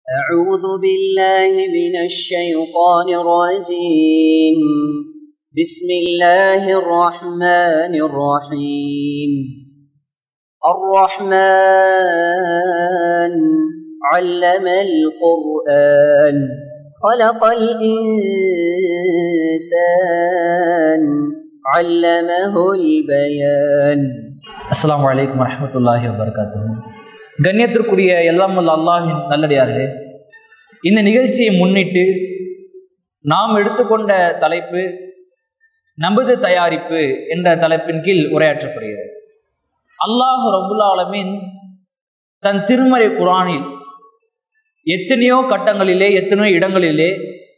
أعوذ بالله من الشيطان الرجيم بسم الله الرحمن الرحيم الرحمن علم القرآن خلق الإنسان علمه البيان அஸ்ஸலாமு அலைக்கும் வரஹ்மத்துல்லாஹி வபரகாத்துஹு கண்ணியத்திற்குரிய எல்லாம் வல்ல அல்லாஹின் நல்லடியார்களே இந்த நிகழ்ச்சியை முன்னிட்டு நாம் எடுத்துக்கொண்ட தலைப்பு நமது தயாரிப்பு என்ற தலைப்பின் கீழ் உரையாற்றப்படுகிறது அல்லாஹ் ரபுல் ஆலமீன் தன் திருமறை குரானில் எத்தனையோ கட்டங்களிலே எத்தனையோ இடங்களிலே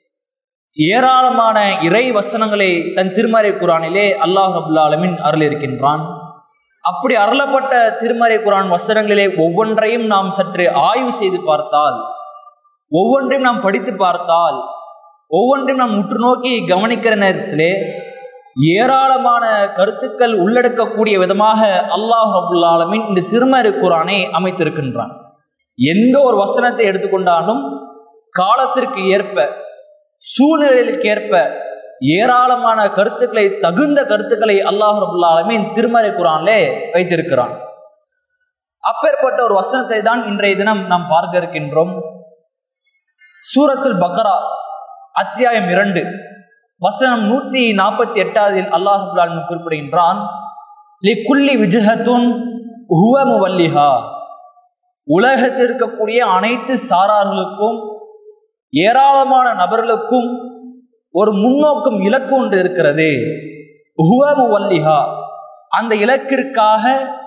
ஏராளமான இறை வசனங்களை தன் திருமறை குரானிலே அல்லாஹ் ரபுல் ஆலமீன் அருளிருக்கின்றான் அப்படி அருளப்பட்ட திருமறை குரான் வசனங்களிலே ஒவ்வொன்றையும் நாம் சற்று ஆய்வு செய்து பார்த்தால் ஒவ்வொன்றையும் நாம் படித்து பார்த்தால் ஒவ்வொன்றையும் நாம் உற்று நோக்கி கவனிக்கிற நேரத்திலே ஏராளமான கருத்துக்கள் உள்ளடக்கக்கூடிய விதமாக அல்லாஹ் ரபுல்லாலமின் இந்த திருமறை குரானை அமைத்திருக்கின்றான் எந்த ஒரு வசனத்தை எடுத்துக்கொண்டாலும் காலத்திற்கு ஏற்ப சூழ்நிலைகளுக்கு ஏற்ப ஏராளமான கருத்துக்களை தகுந்த கருத்துக்களை அல்லாஹ் ரபுல்லாலுமே திருமறை குரான்லே வைத்திருக்கிறான் அப்பேற்பட்ட ஒரு வசனத்தை தான் இன்றைய தினம் நாம் பார்க்க இருக்கின்றோம் சூரத்துல் பக்ரா அத்தியாயம் இரண்டு வசனம் நூத்தி நாற்பத்தி எட்டாவதில் அல்லாஹ் ரபுல்லாலும் குறிப்பிடுகின்றான் லி குல்லி விஜுஹத்துன் ஹுவமு வல்லிஹா உலகத்தில் இருக்கக்கூடிய அனைத்து சாரார்களுக்கும் ஏராளமான நபர்களுக்கும் ஒரு முன்னோக்கும் இலக்கு ஒன்று இருக்கிறது வல்லிஹா அந்த இலக்கிற்காக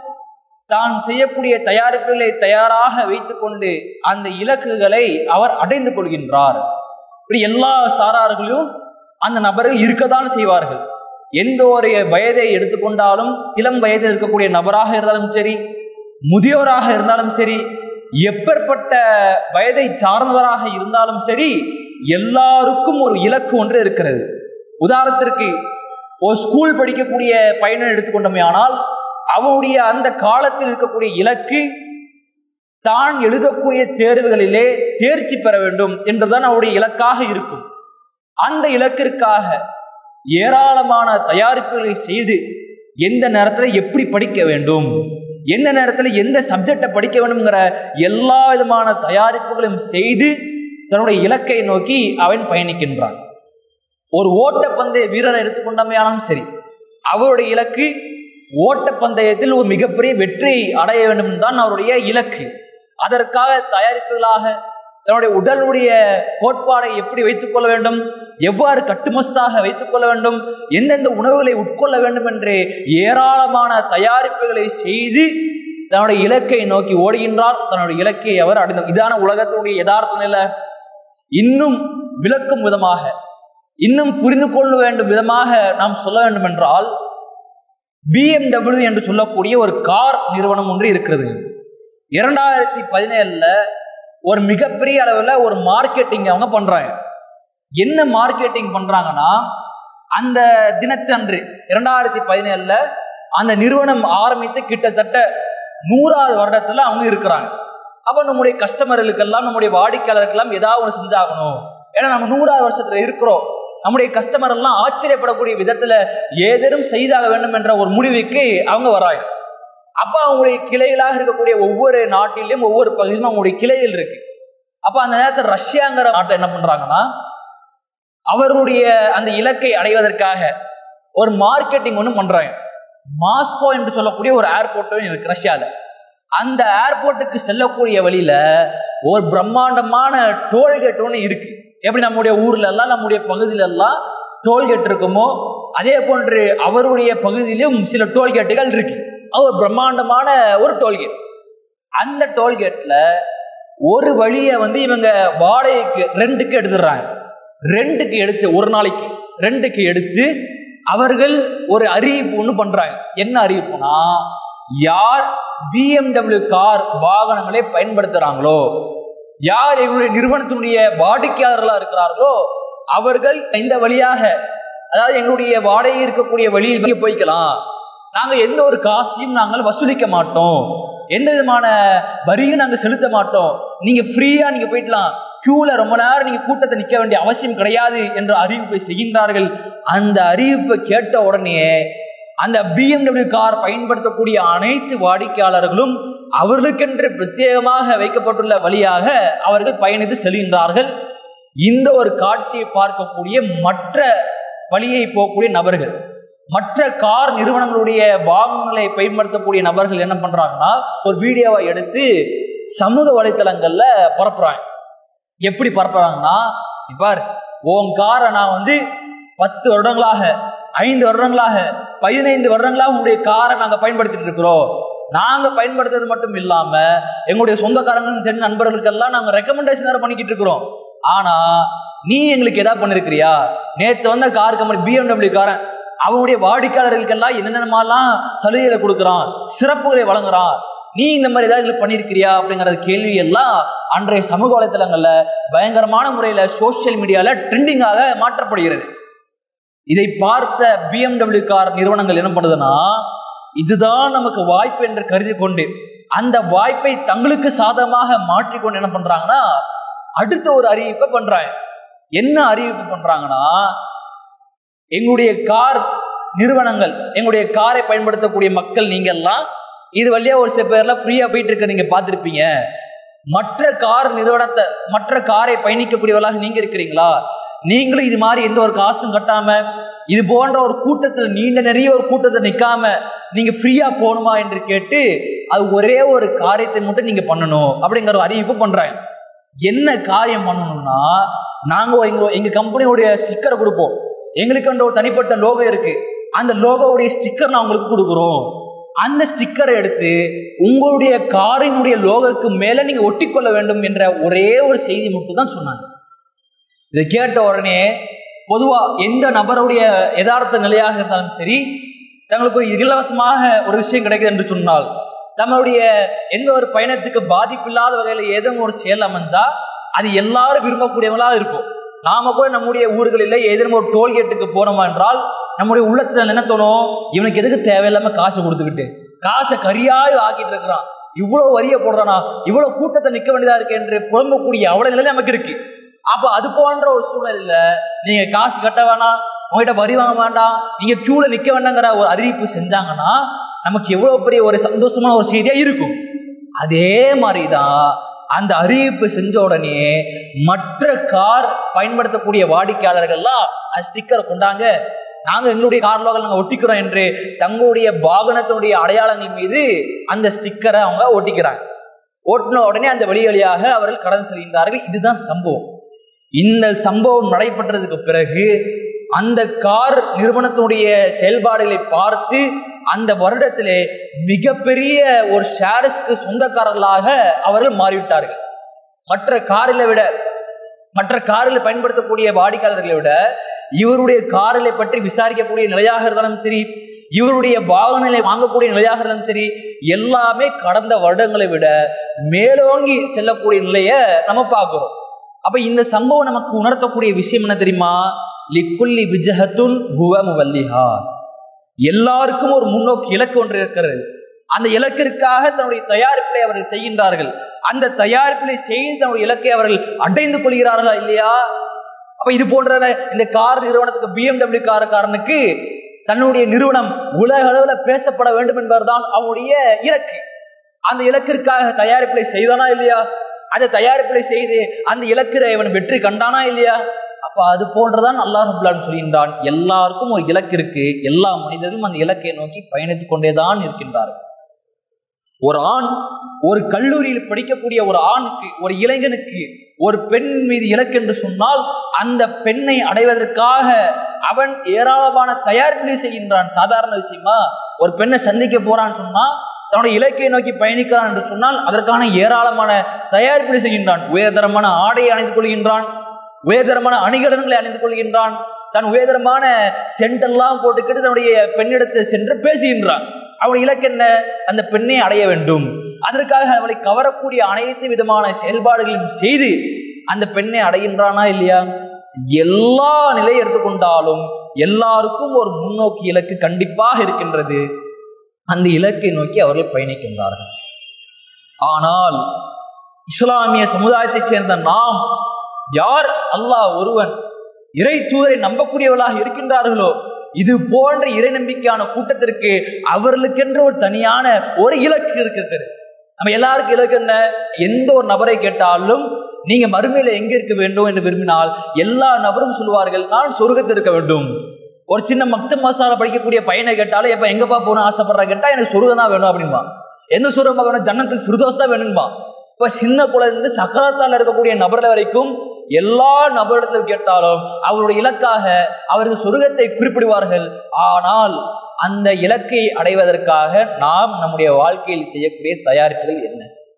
தான் செய்யக்கூடிய தயாரிப்புகளை தயாராக வைத்துக்கொண்டு அந்த இலக்குகளை அவர் அடைந்து கொள்கின்றார் இப்படி எல்லா சாரார்களும் அந்த நபர்கள் இருக்கத்தான் செய்வார்கள் எந்த ஒரு வயதை எடுத்துக்கொண்டாலும் இளம் வயதில் இருக்கக்கூடிய நபராக இருந்தாலும் சரி முதியோராக இருந்தாலும் சரி எப்பேற்பட்ட வயதை சார்ந்தவராக இருந்தாலும் சரி எல்லாருக்கும் ஒரு இலக்கு ஒன்று இருக்கிறது உதாரணத்திற்கு ஒரு ஸ்கூல் படிக்கக்கூடிய பையனை எடுத்துக்கொண்டோமே ஆனால் அவனுடைய அந்த காலத்தில் இருக்கக்கூடிய இலக்கு தான் எழுதக்கூடிய தேர்வுகளிலே தேர்ச்சி பெற வேண்டும் என்றுதான் அவருடைய இலக்காக இருக்கும் அந்த இலக்கிற்காக ஏராளமான தயாரிப்புகளை செய்து எந்த நேரத்தில் எப்படி படிக்க வேண்டும் எந்த நேரத்தில் எந்த சப்ஜெக்டை படிக்க வேண்டும்ங்கிற எல்லா விதமான தயாரிப்புகளையும் செய்து தன்னுடைய இலக்கை நோக்கி அவன் பயணிக்கின்றான் ஒரு ஓட்டப்பந்தய வீரரை எடுத்துக்கொண்டமையாலும் சரி அவருடைய இலக்கு ஓட்டப்பந்தயத்தில் ஒரு மிகப்பெரிய வெற்றி அடைய வேண்டும் தான் அவருடைய இலக்கு அதற்காக தயாரிப்புகளாக தன்னுடைய உடலுடைய கோட்பாடை எப்படி வைத்துக் கொள்ள வேண்டும் எவ்வாறு கட்டுமஸ்தாக வைத்துக் கொள்ள வேண்டும் எந்தெந்த உணவுகளை உட்கொள்ள வேண்டும் என்று ஏராளமான தயாரிப்புகளை செய்து தன்னுடைய இலக்கை நோக்கி ஓடுகின்றார் தன்னுடைய இலக்கை அவர் அடைந்த இதான உலகத்தினுடைய யதார்த்த நிலை இன்னும் விளக்கும் விதமாக இன்னும் புரிந்து கொள்ள வேண்டும் விதமாக நாம் சொல்ல வேண்டும் என்றால் பிஎம்டபிள்யூ என்று சொல்லக்கூடிய ஒரு கார் நிறுவனம் ஒன்று இருக்கிறது இரண்டாயிரத்தி பதினேழுல ஒரு மிகப்பெரிய அளவில் ஒரு மார்க்கெட்டிங் அவங்க பண்றாங்க என்ன மார்க்கெட்டிங் பண்றாங்கன்னா அந்த தினத்தன்று இரண்டாயிரத்தி பதினேழுல அந்த நிறுவனம் ஆரம்பித்து கிட்டத்தட்ட நூறாவது வருடத்துல அவங்க இருக்கிறாங்க அப்ப நம்முடைய கஸ்டமர்களுக்கெல்லாம் நம்முடைய வாடிக்கையாளருக்கெல்லாம் ஏதாவது ஒன்று செஞ்சாகணும் ஏன்னா நம்ம நூறாவது வருஷத்துல இருக்கிறோம் நம்முடைய கஸ்டமர் எல்லாம் ஆச்சரியப்படக்கூடிய விதத்துல ஏதேனும் செய்தாக வேண்டும் என்ற ஒரு முடிவுக்கு அவங்க வராங்க அப்ப அவங்களுடைய கிளைகளாக இருக்கக்கூடிய ஒவ்வொரு நாட்டிலையும் ஒவ்வொரு பகுதியிலும் அவங்களுடைய கிளைகள் இருக்கு அப்ப அந்த நேரத்தில் ரஷ்யாங்கிற நாட்டை என்ன பண்றாங்கன்னா அவர்களுடைய அந்த இலக்கை அடைவதற்காக ஒரு மார்க்கெட்டிங் ஒன்று பண்றாங்க மாஸ்கோ என்று சொல்லக்கூடிய ஒரு ஏர்போர்ட்டும் இருக்கு ரஷ்யாவில் அந்த ஏர்போர்ட்டுக்கு செல்லக்கூடிய வழியில ஒரு பிரம்மாண்டமான டோல்கேட் ஒன்று இருக்கு எப்படி நம்முடைய ஊர்ல எல்லாம் நம்முடைய பகுதியில எல்லாம் டோல்கேட் இருக்குமோ அதே போன்று அவருடைய பகுதியிலும் சில டோல்கேட்டுகள் இருக்கு அது ஒரு பிரம்மாண்டமான ஒரு டோல்கேட் அந்த டோல்கேட்ல ஒரு வழியை வந்து இவங்க வாடகைக்கு ரெண்டுக்கு எடுத்துடுறாங்க ரெண்டுக்கு எடுத்து ஒரு நாளைக்கு ரெண்டுக்கு எடுத்து அவர்கள் ஒரு அறிவிப்பு ஒன்று பண்றாங்க என்ன அறிவிப்புனா யார் பிஎம்டபிள்யூ கார் வாகனங்களை பயன்படுத்துறாங்களோ யார் எங்களுடைய நிறுவனத்தினுடைய வாடிக்கையாளர்களா இருக்கிறார்களோ அவர்கள் இந்த வழியாக அதாவது எங்களுடைய வாடகை இருக்கக்கூடிய வழியில் போய்க்கலாம் நாங்கள் எந்த ஒரு காசையும் நாங்கள் வசூலிக்க மாட்டோம் எந்த விதமான வரியும் நாங்க செலுத்த மாட்டோம் நீங்க ஃப்ரீயா நீங்க போயிடலாம் கியூல ரொம்ப நேரம் நீங்க கூட்டத்தை நிக்க வேண்டிய அவசியம் கிடையாது என்ற அறிவிப்பை செய்கின்றார்கள் அந்த அறிவிப்பை கேட்ட உடனே அந்த பிஎம்டபிள்யூ கார் பயன்படுத்தக்கூடிய அனைத்து வாடிக்கையாளர்களும் அவர்களுக்கென்று பிரத்யேகமாக வைக்கப்பட்டுள்ள வழியாக அவர்கள் பயணித்து செல்கின்றார்கள் இந்த ஒரு காட்சியை பார்க்கக்கூடிய மற்ற வழியை போகக்கூடிய நபர்கள் மற்ற கார் நிறுவனங்களுடைய வாகனங்களை பயன்படுத்தக்கூடிய நபர்கள் என்ன பண்றாங்கன்னா ஒரு வீடியோவை எடுத்து சமூக வலைத்தளங்கள்ல பரப்புறாங்க எப்படி பரப்புறாங்கன்னா இப்பார் உன் காரை நான் வந்து பத்து வருடங்களாக ஐந்து வருடங்களாக பதினைந்து வருடங்களாக உங்களுடைய காரை நாங்க பயன்படுத்திட்டு இருக்கிறோம் நாங்க பயன்படுத்துறது மட்டும் இல்லாம எங்களுடைய சொந்தக்காரங்க தெரிஞ்ச நண்பர்களுக்கெல்லாம் நாங்க ரெக்கமெண்டேஷன் வேற பண்ணிக்கிட்டு இருக்கிறோம் ஆனா நீ எங்களுக்கு ஏதாவது பண்ணிருக்கிறியா நேத்து வந்த கார் கம்பெனி பிஎம்டபிள்யூ காரன் அவனுடைய வாடிக்கையாளர்களுக்கெல்லாம் என்னென்னமாலாம் சலுகைகளை கொடுக்குறான் சிறப்புகளை வழங்குறான் நீ இந்த மாதிரி ஏதாவது பண்ணியிருக்கிறியா அப்படிங்கிற கேள்வி எல்லாம் அன்றைய சமூக வலைத்தளங்கள்ல பயங்கரமான முறையில சோசியல் மீடியால ட்ரெண்டிங்காக மாற்றப்படுகிறது இதை பார்த்த பிஎம்டபிள்யூ கார் நிறுவனங்கள் என்ன பண்ணுதுன்னா இதுதான் நமக்கு வாய்ப்பு என்று கருதி கொண்டு அந்த வாய்ப்பை தங்களுக்கு சாதகமாக மாற்றிக்கொண்டு என்ன பண்றாங்கன்னா அடுத்த ஒரு அறிவிப்பை பண்றாங்க என்ன அறிவிப்பு பண்றாங்கன்னா எங்களுடைய கார் நிறுவனங்கள் எங்களுடைய காரை பயன்படுத்தக்கூடிய மக்கள் நீங்க எல்லாம் இது வழியா ஒரு சில பேர்லாம் ஃப்ரீயா போயிட்டு இருக்க நீங்க பார்த்துருப்பீங்க மற்ற கார் நிறுவனத்தை மற்ற காரை பயணிக்கக்கூடியவர்களாக நீங்க இருக்கிறீங்களா நீங்களும் இது மாதிரி எந்த ஒரு காசும் கட்டாம இது போன்ற ஒரு கூட்டத்தில் நீண்ட நிறைய ஒரு கூட்டத்தில் நிக்காம நீங்க ஃப்ரீயா போகணுமா என்று கேட்டு அது ஒரே ஒரு காரியத்தை மட்டும் நீங்க பண்ணணும் அப்படிங்கிற ஒரு அறிவிப்பு பண்றாங்க என்ன காரியம் பண்ணணும்னா நாங்க எங்க எங்க கம்பெனியோடைய ஸ்டிக்கரை கொடுப்போம் எங்களுக்கு ஒரு தனிப்பட்ட லோகோ இருக்கு அந்த லோகோவுடைய ஸ்டிக்கர் நான் உங்களுக்கு கொடுக்குறோம் அந்த ஸ்டிக்கரை எடுத்து உங்களுடைய காரினுடைய லோகோக்கு மேல நீங்க ஒட்டிக்கொள்ள வேண்டும் என்ற ஒரே ஒரு செய்தி மட்டும் தான் சொன்னாங்க இதை கேட்ட உடனே பொதுவா எந்த நபருடைய யதார்த்த நிலையாக இருந்தாலும் சரி தங்களுக்கு ஒரு இலவசமாக ஒரு விஷயம் கிடைக்குது என்று சொன்னால் நம்மளுடைய எந்த ஒரு பயணத்துக்கு பாதிப்பில்லாத வகையில் ஏதோ ஒரு செயல் அமைஞ்சா அது எல்லாரும் விரும்பக்கூடியவங்களா இருக்கும் நாம கூட நம்முடைய ஊர்களில் ஏதேனும் ஒரு டோல்கேட்டுக்கு போனோமா என்றால் நம்முடைய உள்ளத்துல என்ன தோணும் இவனுக்கு எதுக்கு தேவையில்லாம காசு கொடுத்துக்கிட்டு காசை கரியாய் ஆக்கிட்டு இருக்கிறான் இவ்வளவு வரிய போடுறானா இவ்வளவு கூட்டத்தை நிக்க வேண்டியதா இருக்கு என்று புலம்பக்கூடிய அவ்வளவு நிலை நமக்கு இருக்கு அப்ப அது போன்ற ஒரு சூழ்நிலையில நீங்க காசு கட்ட வேணாம் உங்ககிட்ட வரி வாங்க வேண்டாம் நீங்க கியூல நிக்க வேண்டாங்கிற ஒரு அறிவிப்பு செஞ்சாங்கன்னா நமக்கு எவ்வளவு பெரிய ஒரு சந்தோஷமான ஒரு செய்தியா இருக்கும் அதே மாதிரிதான் அந்த அறிவிப்பு செஞ்ச உடனே மற்ற கார் பயன்படுத்தக்கூடிய வாடிக்கையாளர்கள்லாம் அந்த ஸ்டிக்கரை கொண்டாங்க நாங்க எங்களுடைய கார் லோகல் நாங்க ஒட்டிக்கிறோம் என்று தங்களுடைய வாகனத்தினுடைய அடையாளங்கள் மீது அந்த ஸ்டிக்கரை அவங்க ஒட்டிக்கிறாங்க ஓட்டின உடனே அந்த வழி வழியாக அவர்கள் கடந்து செல்கின்றார்கள் இதுதான் சம்பவம் இந்த சம்பவம் நடைபெற்றதுக்கு பிறகு அந்த கார் நிறுவனத்தினுடைய செயல்பாடுகளை பார்த்து அந்த வருடத்திலே மிகப்பெரிய ஒரு ஷேர்ஸ்க்கு சொந்தக்காரர்களாக அவர்கள் மாறிவிட்டார்கள் மற்ற காரில் விட மற்ற காரில் பயன்படுத்தக்கூடிய வாடிக்கையாளர்களை விட இவருடைய காரிலை பற்றி விசாரிக்கக்கூடிய நிலையாக இருந்தாலும் சரி இவருடைய வாகனங்களை வாங்கக்கூடிய நிலையாக இருந்தாலும் சரி எல்லாமே கடந்த வருடங்களை விட மேலோங்கி செல்லக்கூடிய நிலையை நம்ம பார்க்கிறோம் அப்ப இந்த சம்பவம் நமக்கு உணர்த்தக்கூடிய விஷயம் என்ன தெரியுமா லிக்குல்லி விஜஹத்துன் ஹுவ முவல்லிஹா எல்லாருக்கும் ஒரு முன்னோக்கி இலக்கு ஒன்று இருக்கிறது அந்த இலக்கிற்காக தன்னுடைய தயாரிப்பை அவர்கள் செய்கின்றார்கள் அந்த தயாரிப்பினை செய்து தன்னுடைய இலக்கை அவர்கள் அடைந்து கொள்கிறார்களா இல்லையா அப்ப இது போன்ற இந்த கார் நிறுவனத்துக்கு பிஎம்டபிள்யூ காரக்காரனுக்கு தன்னுடைய நிறுவனம் உலக அளவில் பேசப்பட வேண்டும் என்பதுதான் அவனுடைய இலக்கு அந்த இலக்கிற்காக தயாரிப்பினை செய்தானா இல்லையா அந்த தயாரிப்பினை செய்து அந்த இலக்கிற இவன் வெற்றி கண்டானா இல்லையா அப்ப அது போன்றதான் அல்லாஹ் ரபுல்லான்னு சொல்கின்றான் எல்லாருக்கும் ஒரு இலக்கு இருக்கு எல்லா மனிதர்களும் அந்த இலக்கை நோக்கி பயணித்துக் கொண்டேதான் இருக்கின்றார்கள் ஒரு ஆண் ஒரு கல்லூரியில் படிக்கக்கூடிய ஒரு ஆணுக்கு ஒரு இளைஞனுக்கு ஒரு பெண் மீது இலக்கு என்று சொன்னால் அந்த பெண்ணை அடைவதற்காக அவன் ஏராளமான தயாரிப்புகளை செய்கின்றான் சாதாரண விஷயமா ஒரு பெண்ணை சந்திக்க போறான்னு சொன்னா தன்னுடைய இலக்கை நோக்கி பயணிக்கிறான் என்று சொன்னால் அதற்கான ஏராளமான தயாரிப்புகளை செய்கின்றான் உயர்தரமான ஆடையை அணிந்து கொள்கின்றான் உயர்தரமான அணிகலன்களை அணிந்து கொள்கின்றான் தன் உயர்தரமான சென்டெல்லாம் போட்டுக்கிட்டு தன்னுடைய பெண்ணிடத்தை சென்று பேசுகின்றான் அவன் இலக்கு என்ன அந்த பெண்ணை அடைய வேண்டும் அதற்காக அவளை கவரக்கூடிய அனைத்து விதமான செயல்பாடுகளையும் செய்து அந்த பெண்ணை அடைகின்றானா இல்லையா எல்லா நிலையை எடுத்துக்கொண்டாலும் எல்லாருக்கும் ஒரு முன்னோக்கி இலக்கு கண்டிப்பாக இருக்கின்றது அந்த இலக்கை நோக்கி அவர்கள் பயணிக்கின்றார்கள் ஆனால் இஸ்லாமிய சமுதாயத்தைச் சேர்ந்த நாம் யார் அல்லாஹ் ஒருவன் இறை தூதரை நம்பக்கூடியவர்களாக இருக்கின்றார்களோ இது போன்ற இறை நம்பிக்கையான கூட்டத்திற்கு அவர்களுக்கென்று ஒரு தனியான ஒரு இலக்கு இருக்கிறது நம்ம எல்லாருக்கும் இலக்கு என்ன எந்த ஒரு நபரை கேட்டாலும் நீங்க மறுமையில எங்க இருக்க வேண்டும் என்று விரும்பினால் எல்லா நபரும் சொல்வார்கள் நான் சொர்க்கத்தில் இருக்க வேண்டும் ஒரு சின்ன மக்த மசாலா படிக்கக்கூடிய பையனை கேட்டாலும் எப்ப எங்கப்பா போகணும் ஆசைப்படுறா கேட்டா எனக்கு சொர்க்கம் தான் வேணும் அப்படின்பா எந்த சொர்க்கம் வேணும் ஜன்னத்தில் ஃபிர்தோஸ் தான் வேணும்பா இப்ப சின்ன குழந்தை சக்கரத்தால் இருக்கக்கூடிய நபர்கள் வரைக்கும் எல்லா நபரிடத்திலும் கேட்டாலும் அவருடைய இலக்காக அவர்கள் சொர்க்கத்தை குறிப்பிடுவார்கள் ஆனால் அந்த இலக்கை அடைவதற்காக நாம் நம்முடைய வாழ்க்கையில் செய்யக்கூடிய தயாரிப்புகள் என்ன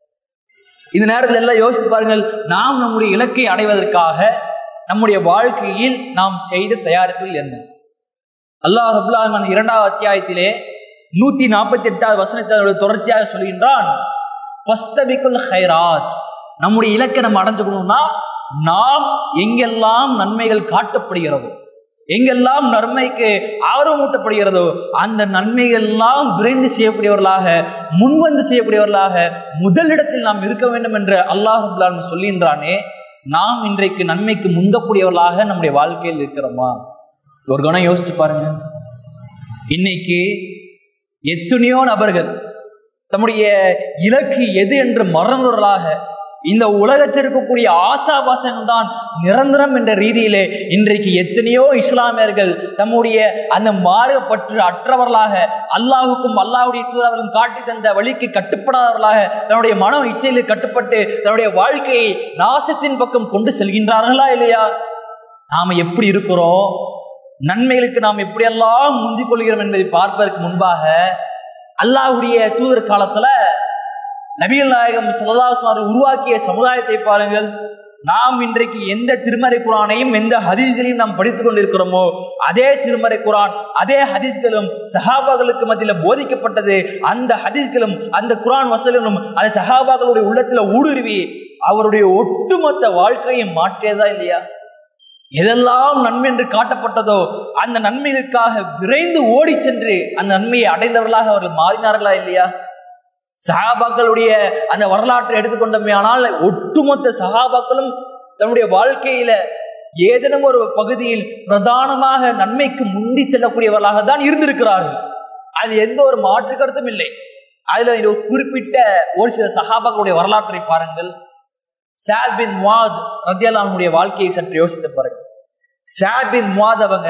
இந்த நேரத்தில் எல்லாம் யோசித்து பாருங்கள் நாம் நம்முடைய இலக்கை அடைவதற்காக நம்முடைய வாழ்க்கையில் நாம் செய்த தயாரிப்புகள் என்ன அல்லாஹ் ரபுல்லாஹ் அந்த இரண்டாவது அத்தியாயத்திலே நூத்தி நாற்பத்தி எட்டாவது வசனத்தை தொடர்ச்சியாக சொல்கின்றான் ஃபஸ்தபிக்குல் ஹைராத் நம்முடைய இலக்கை நம்ம அடைஞ்சுக்கணும்னா நாம் எங்கெல்லாம் நன்மைகள் காட்டப்படுகிறதோ எங்கெல்லாம் நன்மைக்கு ஆர்வமூட்டப்படுகிறதோ அந்த நன்மைகள் எல்லாம் விரைந்து செய்யக்கூடியவர்களாக முன்வந்து செய்யக்கூடியவர்களாக முதலிடத்தில் நாம் இருக்க வேண்டும் என்று அல்லாஹ் சொல்கின்றானே நாம் இன்றைக்கு நன்மைக்கு முந்தக்கூடியவர்களாக நம்முடைய வாழ்க்கையில் இருக்கிறோமா ஒரு கணம் யோசிச்சு பாருங்க இன்னைக்கு எத்தனையோ நபர்கள் தம்முடைய இலக்கு எது என்று மறந்தவர்களாக இந்த உலகத்தில் இருக்கக்கூடிய ஆசாபாசங்கள் தான் நிரந்தரம் என்ற ரீதியிலே இன்றைக்கு எத்தனையோ இஸ்லாமியர்கள் தம்முடைய அந்த மாறுபற்று அற்றவர்களாக அல்லாஹுக்கும் அல்லாஹுடைய தூதர்களும் காட்டி தந்த வழிக்கு கட்டுப்படாதவர்களாக தன்னுடைய மன இச்சையில் கட்டுப்பட்டு தன்னுடைய வாழ்க்கையை நாசத்தின் பக்கம் கொண்டு செல்கின்றார்களா இல்லையா நாம எப்படி இருக்கிறோம் நன்மைகளுக்கு நாம் எப்படியெல்லாம் முந்திக் கொள்கிறோம் என்பதை பார்ப்பதற்கு முன்பாக அல்லாஹுடைய தூதர் காலத்துல நபிகள் நாயகம் சல்லாஸ்மார் உருவாக்கிய சமுதாயத்தை பாருங்கள் நாம் இன்றைக்கு எந்த திருமறை குரானையும் எந்த ஹதீஸ்களையும் நாம் படித்துக் கொண்டிருக்கிறோமோ அதே திருமறை குரான் அதே ஹதீஸ்களும் சஹாபாக்களுக்கு மத்தியில் போதிக்கப்பட்டது அந்த ஹதீஸ்களும் அந்த குரான் வசலும் அந்த சஹாபாக்களுடைய உள்ளத்துல ஊடுருவி அவருடைய ஒட்டுமொத்த வாழ்க்கையை மாற்றியதா இல்லையா எதெல்லாம் நன்மை என்று காட்டப்பட்டதோ அந்த நன்மைகளுக்காக விரைந்து ஓடி சென்று அந்த நன்மையை அடைந்தவர்களாக அவர்கள் மாறினார்களா இல்லையா சகாபாக்களுடைய அந்த வரலாற்றை எடுத்துக்கொண்டோமே ஆனால் ஒட்டுமொத்த சகாபாக்களும் தன்னுடைய வாழ்க்கையில ஏதேனும் ஒரு பகுதியில் பிரதானமாக நன்மைக்கு முந்தி செல்லக்கூடியவர்களாக தான் இருந்திருக்கிறார்கள் அது எந்த ஒரு மாற்று கருத்தும் இல்லை அதுல ஒரு குறிப்பிட்ட ஒரு சில சகாபாக்களுடைய வரலாற்றை பாருங்கள் சாத் பின் முவாத் ரத்தியலாமுடைய வாழ்க்கையை சற்று யோசித்து பாருங்க சாத் பின் முவாத் அவங்க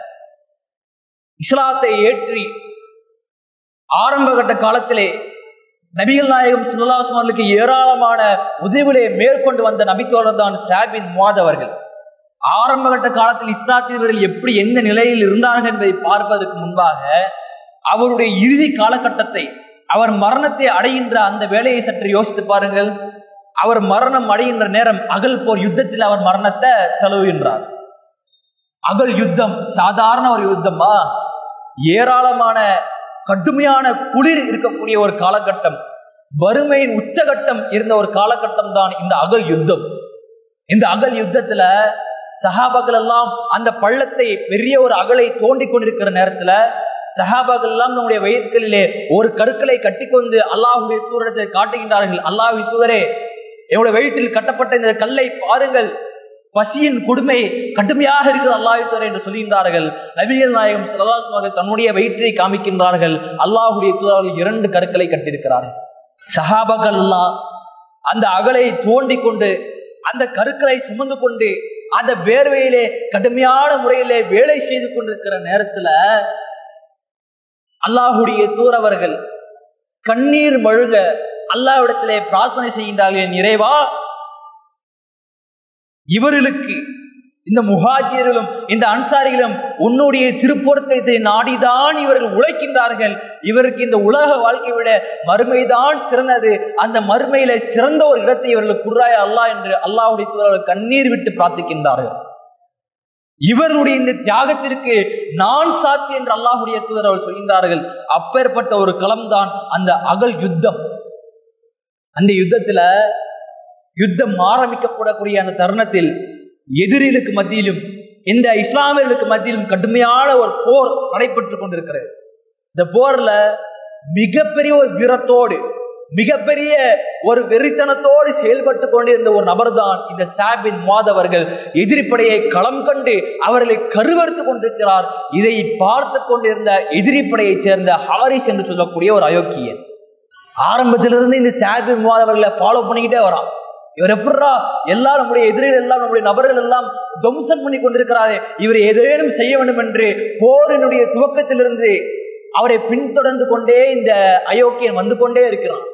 இஸ்லாத்தை ஏற்றி ஆரம்ப கட்ட காலத்திலே நபிகள் நாயகம் சுல்லாஸ்மர்களுக்கு ஏராளமான உதவிகளை மேற்கொண்டு வந்த நபித்தோழர் தான் சாபின் முவாத் அவர்கள் ஆரம்ப கட்ட காலத்தில் இஸ்லாத்தியர்கள் எப்படி எந்த நிலையில் இருந்தார்கள் என்பதை பார்ப்பதற்கு முன்பாக அவருடைய இறுதி காலகட்டத்தை அவர் மரணத்தை அடைகின்ற அந்த வேலையை சற்று யோசித்து பாருங்கள் அவர் மரணம் அடைகின்ற நேரம் அகல் போர் யுத்தத்தில் அவர் மரணத்தை தழுவுகின்றார் அகல் யுத்தம் சாதாரண ஒரு யுத்தமா ஏராளமான கடுமையான குளிர் இருக்கக்கூடிய ஒரு காலகட்டம் வறுமையின் உச்சகட்டம் இருந்த ஒரு காலகட்டம் தான் இந்த அகல் யுத்தம் இந்த அகல் யுத்தத்துல சஹாபாக்கள் எல்லாம் அந்த பள்ளத்தை பெரிய ஒரு அகலை தோண்டி கொண்டிருக்கிற நேரத்துல சஹாபாக்கள் எல்லாம் நம்முடைய வயிற்றுகளிலே ஒரு கருக்களை கட்டிக்கொண்டு அல்லாஹுடைய தூரத்தை காட்டுகின்றார்கள் அல்லாஹுடைய தூதரே என்னுடைய வயிற்றில் கட்டப்பட்ட இந்த கல்லை பாருங்கள் பசியின் கொடுமை கடுமையாக இருக்குது அல்லாஹுத்தர் என்று சொல்கின்றார்கள் நபிகள் நாயகம் சலாஸ்மாக தன்னுடைய வயிற்றை காமிக்கின்றார்கள் அல்லாஹுடைய தூதர்கள் இரண்டு கருக்களை கட்டியிருக்கிறார்கள் சஹாபகள் எல்லாம் அந்த அகலை தோண்டி கொண்டு அந்த கருக்களை சுமந்து கொண்டு அந்த வேர்வையிலே கடுமையான முறையிலே வேலை செய்து கொண்டிருக்கிற நேரத்துல அல்லாஹுடைய தூரவர்கள் கண்ணீர் மழுக அல்லாவிடத்திலே பிரார்த்தனை செய்கின்றார்கள் நிறைவா இவர்களுக்கு இந்த முகாஜியர்களும் இந்த அன்சாரிகளும் உன்னுடைய திருப்பொருத்தத்தை நாடிதான் இவர்கள் உழைக்கின்றார்கள் இவருக்கு இந்த உலக வாழ்க்கை விட மறுமைதான் சிறந்தது அந்த மறுமையில சிறந்த ஒரு இடத்தை இவர்களுக்கு குர்ராய அல்லாஹ் என்று அல்லாஹுடைய தூதர்கள் கண்ணீர் விட்டு பிரார்த்திக்கின்றார்கள் இவர்களுடைய இந்த தியாகத்திற்கு நான் சாட்சி என்று அல்லாஹுடைய தூதர் அவர்கள் சொல்கின்றார்கள் அப்பேற்பட்ட ஒரு களம்தான் அந்த அகல் யுத்தம் அந்த யுத்தத்துல யுத்தம் ஆரம்பிக்கப்படக்கூடிய அந்த தருணத்தில் எதிரிகளுக்கு மத்தியிலும் இந்த இஸ்லாமியர்களுக்கு மத்தியிலும் கடுமையான ஒரு போர் நடைபெற்று கொண்டிருக்கிறது இந்த போர்ல மிகப்பெரிய ஒரு வீரத்தோடு மிகப்பெரிய ஒரு வெறித்தனத்தோடு செயல்பட்டு கொண்டிருந்த ஒரு நபர்தான் இந்த சாபின் மாதவர்கள் எதிரிப்படையை களம் கண்டு அவர்களை கருவறுத்து கொண்டிருக்கிறார் இதை பார்த்து கொண்டிருந்த எதிரிப்படையைச் சேர்ந்த ஹாரிஸ் என்று சொல்லக்கூடிய ஒரு அயோக்கியன் ஆரம்பத்திலிருந்து இந்த சாபின் மாதவர்களை ஃபாலோ பண்ணிக்கிட்டே வரான் இவர் எப்படா எல்லாம் நம்முடைய எதிரிகள் எல்லாம் நம்முடைய நபர்கள் எல்லாம் துவம்சம் பண்ணி கொண்டிருக்கிறாரே இவர் ஏதேனும் செய்ய வேண்டும் என்று போரினுடைய துவக்கத்திலிருந்து அவரை பின்தொடர்ந்து கொண்டே இந்த அயோக்கியன் வந்து கொண்டே இருக்கிறான்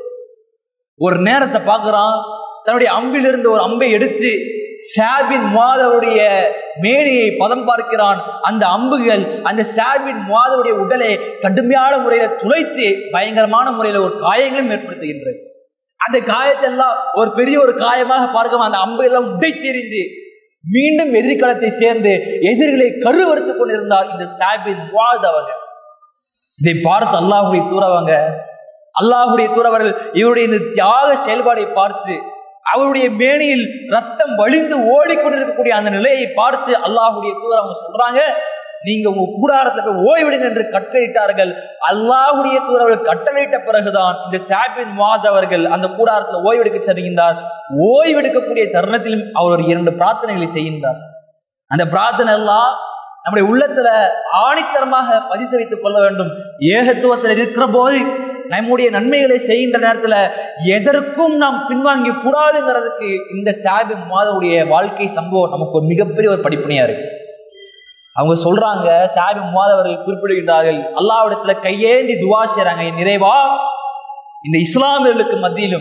ஒரு நேரத்தை பார்க்கிறான் தன்னுடைய அம்பிலிருந்து ஒரு அம்பை எடுத்து சாபின் மாதவுடைய மேனியை பதம் பார்க்கிறான் அந்த அம்புகள் அந்த சாபின் மாதவுடைய உடலை கடுமையான முறையில துளைத்து பயங்கரமான முறையில ஒரு காயங்களும் ஏற்படுத்துகின்றது அந்த காயத்தெல்லாம் ஒரு பெரிய ஒரு காயமாக பார்க்க அந்த அம்பு எல்லாம் உடைத்தெறிந்து மீண்டும் எதிர்காலத்தை சேர்ந்து எதிரிகளை கருவறுத்து கொண்டிருந்தார் இந்த சாபின் வாழ்ந்தவங்க இதை பார்த்து அல்லாஹுடைய தூரவங்க அல்லாஹுடைய தூரவர்கள் இவருடைய இந்த தியாக செயல்பாடை பார்த்து அவருடைய மேனியில் ரத்தம் வழிந்து ஓடிக்கொண்டிருக்கக்கூடிய அந்த நிலையை பார்த்து அல்லாஹுடைய தூதர் அவங்க சொல்றாங்க நீங்க உங்க கூடாரத்துல போய் ஓய்விடுங்க என்று கட்டளையிட்டார்கள் அல்லாஹுடைய தூதர்கள் கட்டளையிட்ட பிறகுதான் இந்த சாபின் மாதவர்கள் அந்த கூடாரத்துல ஓய்வெடுக்க செல்கின்றார் ஓய்வெடுக்கக்கூடிய தருணத்திலும் அவர் ஒரு இரண்டு பிரார்த்தனைகளை செய்கின்றார் அந்த பிரார்த்தனை எல்லாம் நம்முடைய உள்ளத்துல ஆணித்தரமாக பதித்து வைத்துக் கொள்ள வேண்டும் ஏகத்துவத்தில் இருக்கிற போது நம்முடைய நன்மைகளை செய்கின்ற நேரத்துல எதற்கும் நாம் பின்வாங்கி கூடாதுங்கிறதுக்கு இந்த சாபி மாதவுடைய வாழ்க்கை சம்பவம் நமக்கு ஒரு மிகப்பெரிய ஒரு படிப்பனையா இருக்கு அவங்க சொல்றாங்க சாபி மாதவர்கள் குறிப்பிடுகின்றார்கள் அல்லாவிடத்துல கையேந்தி துவா செய்றாங்க "என் நிறைவா இந்த இஸ்லாமியர்களுக்கு மத்தியிலும்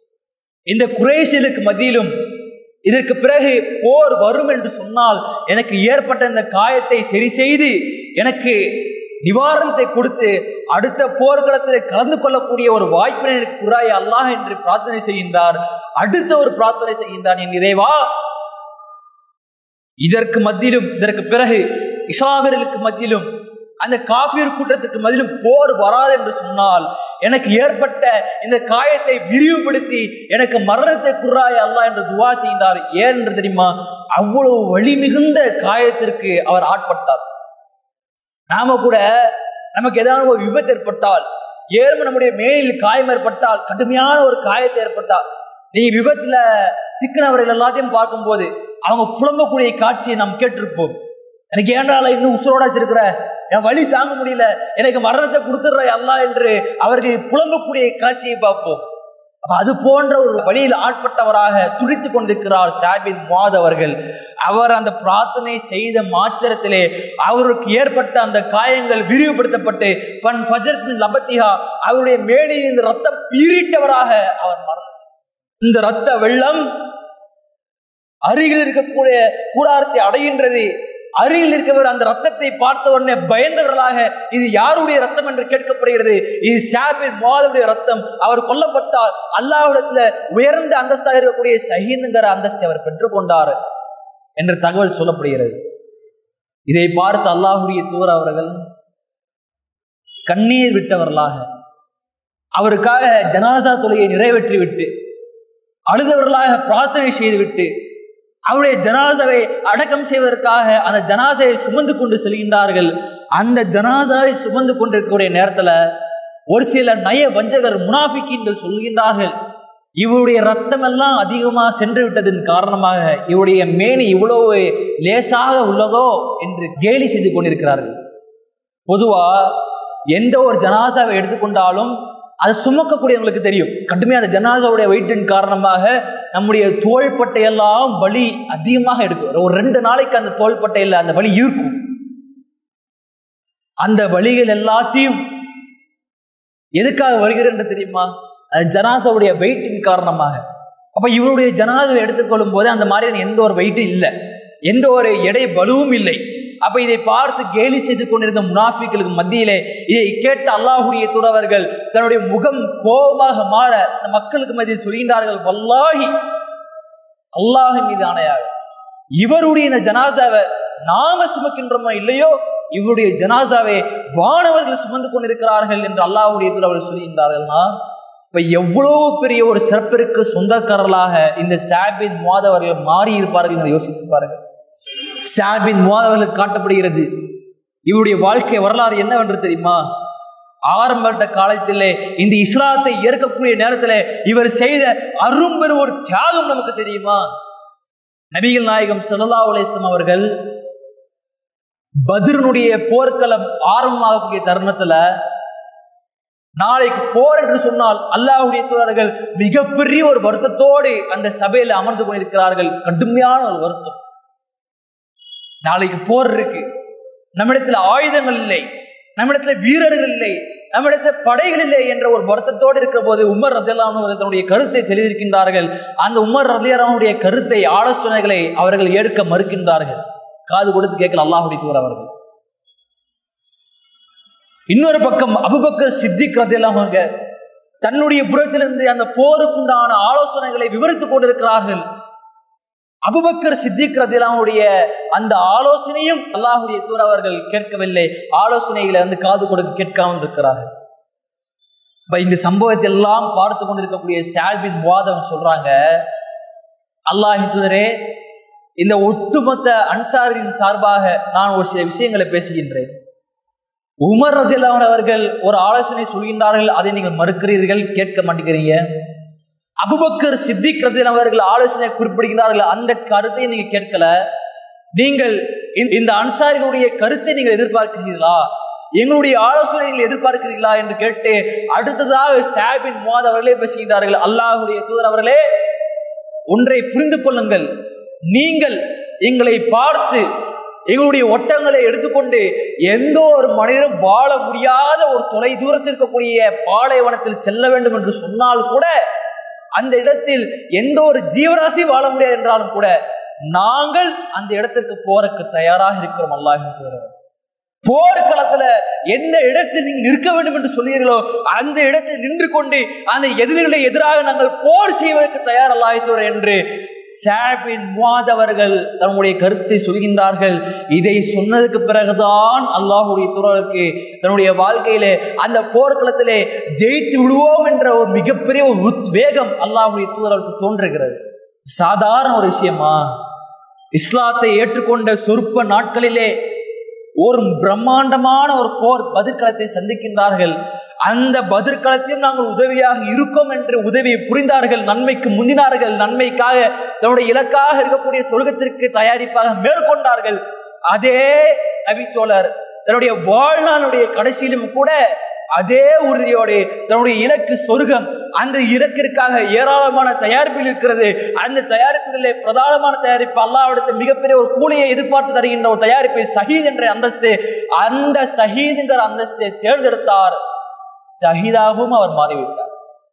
இந்த குரேஷியலுக்கு மத்தியிலும் இதற்கு பிறகு போர் வரும் என்று சொன்னால் எனக்கு ஏற்பட்ட இந்த காயத்தை சரி செய்து எனக்கு நிவாரணத்தை கொடுத்து அடுத்த போர்க்களத்தில் கலந்து கொள்ளக்கூடிய ஒரு வாய்ப்பினை எனக்கு குராய் அல்லாஹ் என்று பிரார்த்தனை செய்கின்றார் அடுத்த ஒரு பிரார்த்தனை செய்கின்றான் என் இறைவா இதற்கு மத்தியிலும் இதற்கு பிறகு இஸ்லாமியர்களுக்கு மத்தியிலும் அந்த காபீர் கூட்டத்துக்கு மத்தியிலும் போர் வராது என்று சொன்னால் எனக்கு ஏற்பட்ட இந்த காயத்தை விரிவுபடுத்தி எனக்கு மரணத்தை குர்ராய் அல்லாஹ் என்று துவா செய்தார் ஏன் என்று தெரியுமா அவ்வளவு வலி மிகுந்த காயத்திற்கு அவர் ஆட்பட்டார் நாம கூட நமக்கு ஏதாவது ஒரு விபத்து ஏற்பட்டால் ஏறும் நம்முடைய மேலில் காயம் ஏற்பட்டால் கடுமையான ஒரு காயத்தை ஏற்பட்டால் நீ விபத்துல சிக்கினவர்கள் எல்லாத்தையும் பார்க்கும்போது அவங்க புலம்பக்கூடிய காட்சியை நாம் கேட்டிருப்போம் எனக்கு ஏன்றால இன்னும் உசுரோட வச்சிருக்கிற என் வழி தாங்க முடியல எனக்கு மரணத்தை கொடுத்துடுற அல்லா என்று அவர்கள் புலம்பக்கூடிய காட்சியை பார்ப்போம் அப்ப அது போன்ற ஒரு வழியில் ஆட்பட்டவராக துடித்துக் கொண்டிருக்கிறார் சாபின் மாத் அவர்கள் அவர் அந்த பிரார்த்தனை செய்த மாத்திரத்திலே அவருக்கு ஏற்பட்ட அந்த காயங்கள் விரிவுபடுத்தப்பட்டு ஃபன் ஃபஜர் பின் லபத்திஹா அவருடைய மேடையில் இந்த ரத்தம் பீறிட்டவராக அவர் மரணம் இந்த ரத்த வெள்ளம் அருகில் இருக்கக்கூடிய கூடாரத்தை அடைகின்றது அருகில் இருக்கவர் அந்த ரத்தத்தை பார்த்த உடனே பயந்தவர்களாக இது யாருடைய ரத்தம் என்று கேட்கப்படுகிறது இது ஷாபின் மாதவுடைய ரத்தம் அவர் கொல்லப்பட்டால் அல்லாவிடத்துல உயர்ந்த அந்தஸ்தாக இருக்கக்கூடிய சஹீந்துங்கிற அந்தஸ்தை அவர் பெற்றுக்கொண்டார் என்ற தகவல் சொல்லப்படுகிறது இதை பார்த்து அல்லாஹுடைய தூர அவர்கள் கண்ணீர் விட்டவர்களாக அவருக்காக ஜனாசா தொலையை நிறைவேற்றி விட்டு அழுதவர்களாக பிரார்த்தனை செய்துவிட்டு அவருடைய ஜனாசாவை அடக்கம் செய்வதற்காக அந்த ஜனாசாவை சுமந்து கொண்டு செல்கின்றார்கள் அந்த ஜனாசாவை சுமந்து கொண்டிருக்கக்கூடிய நேரத்துல ஒரு சில நய வஞ்சகர் முனாஃபிக்கின்கள் சொல்கின்றார்கள் இவருடைய ரத்தம் எல்லாம் அதிகமாக சென்று விட்டதன் காரணமாக இவருடைய மேனி இவ்வளவு லேசாக உள்ளதோ என்று கேலி செய்து கொண்டிருக்கிறார்கள் பொதுவா எந்த ஒரு ஜனாசாவை எடுத்துக்கொண்டாலும் அதை சுமக்கக்கூடியவங்களுக்கு தெரியும் கடுமையாக அந்த ஜனாசாவுடைய வெயிட்டின் காரணமாக நம்முடைய தோள்பட்டையெல்லாம் வலி அதிகமாக எடுக்கும் ஒரு ரெண்டு நாளைக்கு அந்த தோள்பட்டையில் அந்த வலி இருக்கும் அந்த வலிகள் எல்லாத்தையும் எதுக்காக வருகிறது தெரியுமா அது ஜனாசாவுடைய வெயிட்டின் காரணமாக அப்ப இவருடைய ஜனாசாவை எடுத்துக்கொள்ளும் போது அந்த மாதிரியான எந்த ஒரு வெயிட்டும் இல்லை எந்த ஒரு எடை வலுவும் இல்லை அப்ப இதை பார்த்து கேலி செய்து கொண்டிருந்த முனாஃபிகளுக்கு மத்தியிலே இதை கேட்ட அல்லாஹுடைய துறவர்கள் தன்னுடைய முகம் கோபமாக மாற அந்த மக்களுக்கு மத்தியில் சொல்கின்றார்கள் வல்லாஹி அல்லாஹ் மீது ஆணையாக இவருடைய இந்த ஜனாசாவை நாம சுமக்கின்றோமோ இல்லையோ இவருடைய ஜனாசாவை வானவர்கள் சுமந்து கொண்டிருக்கிறார்கள் என்று அல்லாஹுடைய துறவர்கள் சொல்கின்றார்கள்னா இப்ப எவ்வளவு பெரிய ஒரு சிறப்பிற்கு சொந்தக்காரர்களாக இந்த சாபின் மாதவர்கள் மாறி இருப்பார்கள் என்று யோசித்து பாருங்கள் சாபின் மாதவர்களுக்கு காட்டப்படுகிறது இவருடைய வாழ்க்கை வரலாறு என்னவென்று தெரியுமா ஆரம்பட்ட காலத்திலே இந்த இஸ்லாத்தை ஏற்கக்கூடிய நேரத்தில் இவர் செய்த அரும்பெரு ஒரு தியாகம் நமக்கு தெரியுமா நபிகள் நாயகம் சல்லா அலிஸ்லாம் அவர்கள் பதிரனுடைய போர்க்களம் ஆரம்பமாகக்கூடிய தருணத்துல நாளைக்கு போர் என்று சொன்னால் அல்லாஹுடைய தூதர்கள் மிகப்பெரிய ஒரு வருத்தத்தோடு அந்த சபையில அமர்ந்து கொண்டிருக்கிறார்கள் கடுமையான ஒரு வருத்தம் நாளைக்கு போர் இருக்கு நம்மிடத்துல ஆயுதங்கள் இல்லை நம்மிடத்துல வீரர்கள் இல்லை நம்மிடத்துல படைகள் இல்லை என்ற ஒரு வருத்தத்தோடு இருக்கிற போது உமர் ரதியல்லாம தன்னுடைய கருத்தை தெளிவிக்கின்றார்கள் அந்த உமர் ரதியலாமுடைய கருத்தை ஆலோசனைகளை அவர்கள் ஏற்க மறுக்கின்றார்கள் காது கொடுத்து கேட்கல அல்லாஹுடைய தூர் அவர்கள் இன்னொரு பக்கம் அபுபக்கர் சித்திக் ரதியல்லாமங்க தன்னுடைய புறத்திலிருந்து அந்த போருக்குண்டான ஆலோசனைகளை விவரித்துக் கொண்டிருக்கிறார்கள் அபுபக்கர் சித்திக் ரதிலாவுடைய அந்த ஆலோசனையும் அல்லாஹுடைய தூர் அவர்கள் கேட்கவில்லை ஆலோசனைகளை வந்து காது கொடுக்க கேட்காமல் இருக்கிறார்கள் இப்ப இந்த சம்பவத்தை எல்லாம் பார்த்து கொண்டிருக்கக்கூடிய ஷாபின் வாதம் சொல்றாங்க அல்லாஹி தூதரே இந்த ஒட்டுமொத்த அன்சாரின் சார்பாக நான் ஒரு சில விஷயங்களை பேசுகின்றேன் உமர் ரதிலான் அவர்கள் ஒரு ஆலோசனை சொல்கின்றார்கள் அதை நீங்கள் மறுக்கிறீர்கள் கேட்க மாட்டேங்கிறீங்க அபுபக்கர் சித்திக் ரதில் அவர்கள் ஆலோசனை குறிப்பிடுகிறார்கள் அந்த கருத்தை நீங்க கேட்கல நீங்கள் இந்த அன்சாரிகளுடைய கருத்தை நீங்கள் எதிர்பார்க்கிறீர்களா எங்களுடைய ஆலோசனைகள் எதிர்பார்க்கிறீர்களா என்று கேட்டு அடுத்ததாக ஷாபின் முவாத் அவர்களே பேசுகின்றார்கள் அல்லாஹுடைய தூதர் அவர்களே ஒன்றை புரிந்து கொள்ளுங்கள் நீங்கள் எங்களை பார்த்து எங்களுடைய ஒட்டங்களை எடுத்துக்கொண்டு எந்த ஒரு மனிதனும் வாழ முடியாத ஒரு தொலை தூரத்தில் இருக்கக்கூடிய பாலைவனத்தில் செல்ல வேண்டும் என்று சொன்னால் கூட அந்த இடத்தில் எந்த ஒரு ஜீவராசி வாழ முடியாது என்றாலும் கூட நாங்கள் அந்த இடத்திற்கு போறதுக்கு தயாராக இருக்கிறோம் அல்லாஹ் போர்க்களத்துல எந்த இடத்தில் நீங்க நிற்க வேண்டும் என்று சொல்லுகிறீர்களோ அந்த இடத்தில் நின்று கொண்டு அந்த எதிரிகளை எதிராக நாங்கள் போர் செய்வதற்கு தயார் அல்லாஹ் என்று சாபின் முவாதவர்கள் தன்னுடைய கருத்தை சொல்கின்றார்கள் இதை சொன்னதுக்கு பிறகுதான் அல்லாஹுடைய துறவுக்கு தன்னுடைய வாழ்க்கையிலே அந்த போர்க்களத்திலே ஜெயித்து விடுவோம் என்ற ஒரு மிகப்பெரிய ஒரு உத்வேகம் அல்லாஹுடைய தூதருக்கு தோன்றுகிறது சாதாரண ஒரு விஷயமா இஸ்லாத்தை ஏற்றுக்கொண்ட சொற்ப நாட்களிலே ஒரு பிரம்மாண்டமான ஒரு போர் பதிர்களத்தை சந்திக்கின்றார்கள் அந்த பதிர்களத்தையும் நாங்கள் உதவியாக இருக்கோம் என்று உதவியை புரிந்தார்கள் நன்மைக்கு முந்தினார்கள் நன்மைக்காக தன்னுடைய இலக்காக இருக்கக்கூடிய சொர்க்கத்திற்கு தயாரிப்பாக மேற்கொண்டார்கள் அதே நபித்தோழர் தன்னுடைய வாழ்நாளுடைய கடைசியிலும் கூட அதே உறுதியோடு தன்னுடைய இலக்கு சொர்க்கம் அந்த இலக்கிற்காக ஏராளமான தயாரிப்பில் இருக்கிறது அந்த தயாரிப்புகளிலே பிரதானமான தயாரிப்பு அல்லாவிடத்தை மிகப்பெரிய ஒரு கூலியை எதிர்பார்த்து தருகின்ற ஒரு தயாரிப்பு சஹீத் என்ற அந்தஸ்து அந்த சஹீத் என்ற அந்தஸ்தை தேர்ந்தெடுத்தார் ஷஹீதாகவும் அவர் மாறிவிட்டார்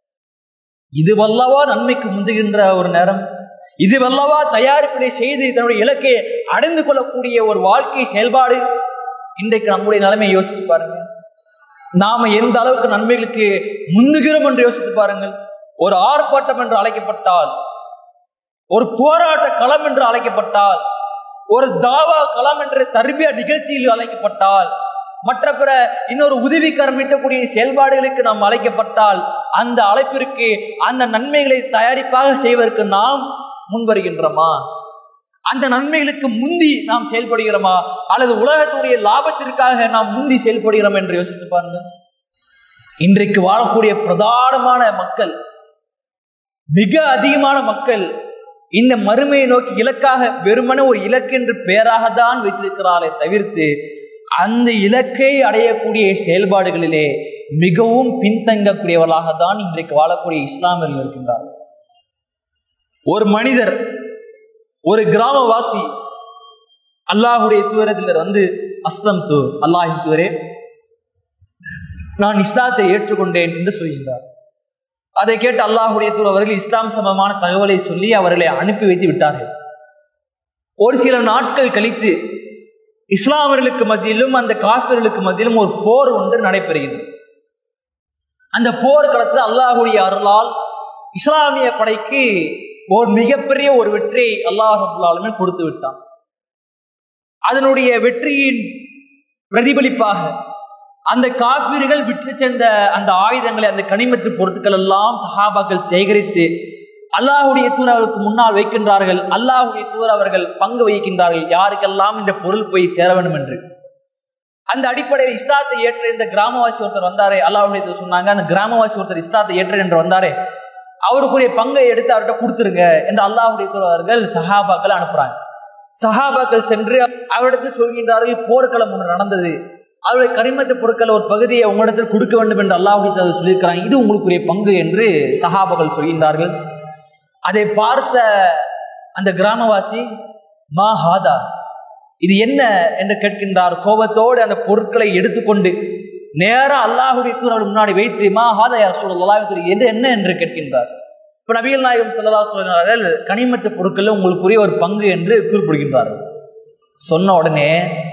இது வல்லவா நன்மைக்கு முந்துகின்ற ஒரு நேரம் இது வல்லவா தயாரிப்பினை செய்து தன்னுடைய இலக்கை அடைந்து கொள்ளக்கூடிய ஒரு வாழ்க்கை செயல்பாடு இன்றைக்கு நம்முடைய நிலைமை யோசிச்சு பாருங்க நாம எந்த அளவுக்கு நன்மைகளுக்கு முந்துகிறோம் என்று யோசித்து பாருங்கள் ஒரு ஆர்ப்பாட்டம் என்று அழைக்கப்பட்டால் ஒரு போராட்ட களம் என்று அழைக்கப்பட்டால் ஒரு தாவா களம் என்ற தர்பியா நிகழ்ச்சியில் அழைக்கப்பட்டால் மற்ற பிற இன்னொரு உதவிக்கரம் ஈட்டக்கூடிய செயல்பாடுகளுக்கு நாம் அழைக்கப்பட்டால் அந்த அழைப்பிற்கு அந்த நன்மைகளை தயாரிப்பாக செய்வதற்கு நாம் முன்வருகின்றோமா அந்த நன்மைகளுக்கு முந்தி நாம் செயல்படுகிறோமா அல்லது உலகத்துடைய லாபத்திற்காக நாம் முந்தி செயல்படுகிறோம் என்று யோசித்து பாருங்க இன்றைக்கு வாழக்கூடிய பிரதானமான மக்கள் மிக அதிகமான மக்கள் இந்த மறுமையை நோக்கி இலக்காக வெறுமன ஒரு இலக்கு என்று பெயராக தான் வைத்திருக்கிறாரே தவிர்த்து அந்த இலக்கை அடையக்கூடிய செயல்பாடுகளிலே மிகவும் பின்தங்கக்கூடியவர்களாக தான் இன்றைக்கு வாழக்கூடிய இஸ்லாமியர்கள் இருக்கின்றார்கள் ஒரு மனிதர் ஒரு கிராமவாசி அல்லாஹுடைய தூரத்தில் வந்து அஸ்லம் தூ அல்லாஹின் தூரே நான் இஸ்லாத்தை ஏற்றுக்கொண்டேன் என்று சொல்கின்றார் அதை கேட்டு அல்லாஹுடைய தூர் அவர்கள் இஸ்லாம் சமமான தகவலை சொல்லி அவர்களை அனுப்பி வைத்து விட்டார்கள் ஒரு சில நாட்கள் கழித்து இஸ்லாமியர்களுக்கு மத்தியிலும் அந்த காஃபிர்களுக்கு மத்தியிலும் ஒரு போர் ஒன்று நடைபெறுகின்றது அந்த போர் களத்தில் அல்லாஹுடைய அருளால் இஸ்லாமிய படைக்கு ஒரு மிகப்பெரிய ஒரு வெற்றியை அல்லாஹ் ரபுல்லாலுமே கொடுத்து விட்டான் அதனுடைய வெற்றியின் பிரதிபலிப்பாக அந்த காப்பீர்கள் விட்டு சென்ற அந்த ஆயுதங்களை அந்த கனிமத்து பொருட்கள் எல்லாம் சஹாபாக்கள் சேகரித்து அல்லாஹுடைய தூர் அவர்களுக்கு முன்னால் வைக்கின்றார்கள் அல்லாஹுடைய தூர் அவர்கள் பங்கு வகிக்கின்றார்கள் யாருக்கெல்லாம் இந்த பொருள் போய் சேர வேண்டும் என்று அந்த அடிப்படையில் இஸ்லாத்தை ஏற்ற இந்த கிராமவாசி ஒருத்தர் வந்தாரே அல்லாஹ் சொன்னாங்க அந்த கிராமவாசி ஒருத்தர் இஸ்லாத்தை ஏற்ற என்று வந்தாரே அவருக்குரிய பங்கை எடுத்து அவர்கிட்ட கொடுத்துருங்க என்று அல்லாஹுடைய அவர்கள் சஹாபாக்கள் அனுப்புறாங்க சஹாபாக்கள் சென்று அவரிடத்தில் சொல்கின்றார்கள் போர்க்களம் ஒன்று நடந்தது அவருடைய கரிமத்து பொருட்கள் ஒரு பகுதியை உங்களிடத்தில் கொடுக்க வேண்டும் என்று அல்லாஹுடைய சொல்லியிருக்கிறாங்க இது உங்களுக்குரிய பங்கு என்று சஹாபாக்கள் சொல்கின்றார்கள் அதை பார்த்த அந்த கிராமவாசி மா ஹாதா இது என்ன என்று கேட்கின்றார் கோபத்தோடு அந்த பொருட்களை எடுத்துக்கொண்டு நேரா அல்லாஹுடைய தூர் முன்னாடி வைத்து மா ஹாதா யார் சொல்லலாம் எது என்ன என்று கேட்கின்றார் இப்ப நபிகள் நாயகம் சொல்லலா சொல்கிறார்கள் கனிமத்து பொருட்கள் உங்களுக்குரிய ஒரு பங்கு என்று குறிப்பிடுகின்றார்கள் சொன்ன உடனே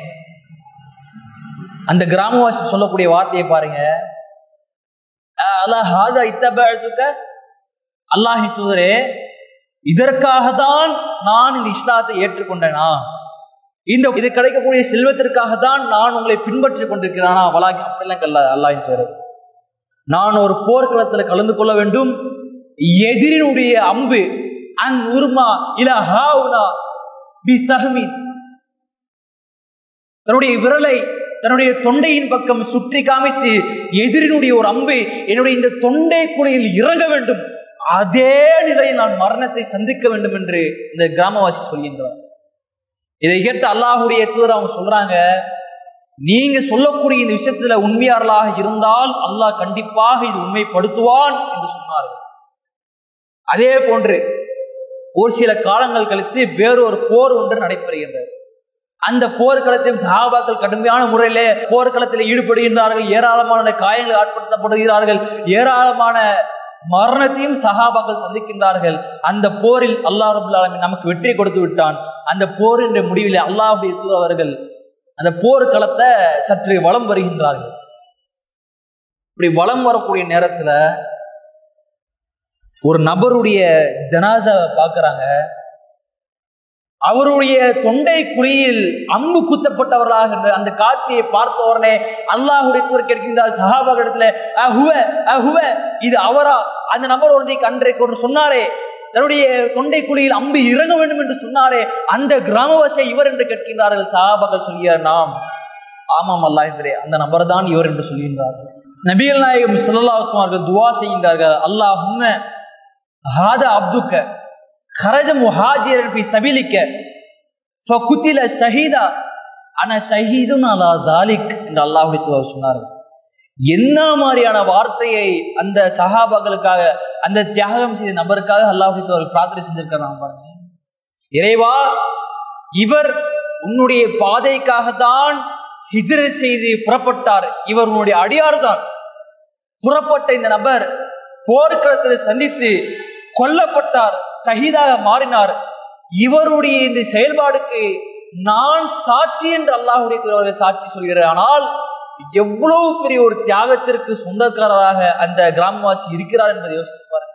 அந்த கிராமவாசி சொல்லக்கூடிய வார்த்தையை பாருங்க அல்லாஹ் ஹாதா இத்தபத்துக்க அல்லாஹி தூதரே இதற்காக தான் நான் இந்த இஸ்லாத்தை ஏற்றுக்கொண்டேனா இந்த இது கிடைக்கக்கூடிய செல்வத்திற்காக தான் நான் உங்களை பின்பற்றி கொண்டிருக்கிறானா வலாக்கி அப்படிலாம் கல்ல அல்லாஹின் தூதர் நான் ஒரு போர்க்களத்தில் கலந்து கொள்ள வேண்டும் எதிரினுடைய அம்பு அன் உருமா இல ஹாவுனா பி சஹமி தன்னுடைய விரலை தன்னுடைய தொண்டையின் பக்கம் சுற்றி காமித்து எதிரினுடைய ஒரு அம்பு என்னுடைய இந்த தொண்டை குழியில் இறங்க வேண்டும் அதே நிலையில் நான் மரணத்தை சந்திக்க வேண்டும் என்று இந்த கிராமவாசி சொல்கின்றார் இதை கேட்டு அல்லாஹுடைய தூதர் அவங்க சொல்றாங்க நீங்க சொல்லக்கூடிய இந்த விஷயத்துல உண்மையாளர்களாக இருந்தால் அல்லாஹ் கண்டிப்பாக இது உண்மைப்படுத்துவான் என்று சொன்னார்கள் அதே போன்று ஒரு சில காலங்கள் கழித்து வேறொரு போர் ஒன்று நடைபெறுகின்றது அந்த போர்க்களத்தையும் சஹாபாக்கள் கடுமையான முறையில போர்க்களத்தில் ஈடுபடுகின்றார்கள் ஏராளமான காயங்கள் ஆட்படுத்தப்படுகிறார்கள் ஏராளமான மரணத்தையும் சஹாபாக்கள் சந்திக்கின்றார்கள் அந்த போரில் அல்லாஹ் ரபுல்லாலமி நமக்கு வெற்றி கொடுத்து விட்டான் அந்த போரின் முடிவில் அல்லாஹுடைய அவர்கள் அந்த போர்க்களத்தை சற்று வளம் வருகின்றார்கள் இப்படி வளம் வரக்கூடிய நேரத்துல ஒரு நபருடைய ஜனாசாவை பார்க்கறாங்க அவருடைய தொண்டை குழியில் அம்பு குத்தப்பட்டவர்களாக அந்த காட்சியை பார்த்த உடனே அல்லாஹுடைய தூர் கேட்கின்றார் சஹாபாக இடத்துல அஹுவ அஹுவ இது அவரா அந்த நபர் ஒன்றை அன்றைக்கு ஒன்று சொன்னாரே தன்னுடைய தொண்டை குழியில் அம்பு இறங்க வேண்டும் என்று சொன்னாரே அந்த கிராமவாசியை இவர் என்று கேட்கின்றார்கள் சஹாபாக்கள் சொல்கிறார் நாம் ஆமாம் அல்லாஹிலே அந்த நபர் தான் இவர் என்று சொல்கின்றார்கள் நபிகள் நாயகம் சொல்லல்லாஸ்மார்கள் துவா செய்கின்றார்கள் அல்லாஹ் உண்மை ஹாத அப்துக்க خرج مهاجرا في سبيلك فقتل شهيدا انا شهيد على ذلك என்று அல்லாஹ்வுடைய தூதர் சொன்னார்கள் என்ன மாதிரியான வார்த்தையை அந்த சஹாபாக்களுக்காக அந்த தியாகம் செய்த நபருக்காக அல்லாஹுடைய தூதர் பிரார்த்தனை செஞ்சிருக்கிறாங்க பாருங்க இறைவா இவர் உன்னுடைய பாதைக்காக தான் ஹிஜ்ர செய்து புறப்பட்டார் இவர் உன்னுடைய அடியார் தான் புறப்பட்ட இந்த நபர் போர்க்களத்தில் சந்தித்து கொல்லப்பட்டார் சகிதாக மாறினார் இவருடைய இந்த செயல்பாடுக்கு நான் சாட்சி என்று அல்லாஹுடைய தூதர்கள் சாட்சி சொல்கிறேன் ஆனால் எவ்வளவு பெரிய ஒரு தியாகத்திற்கு சொந்தக்காரராக அந்த கிராமவாசி இருக்கிறார் என்பதை யோசித்து பாருங்க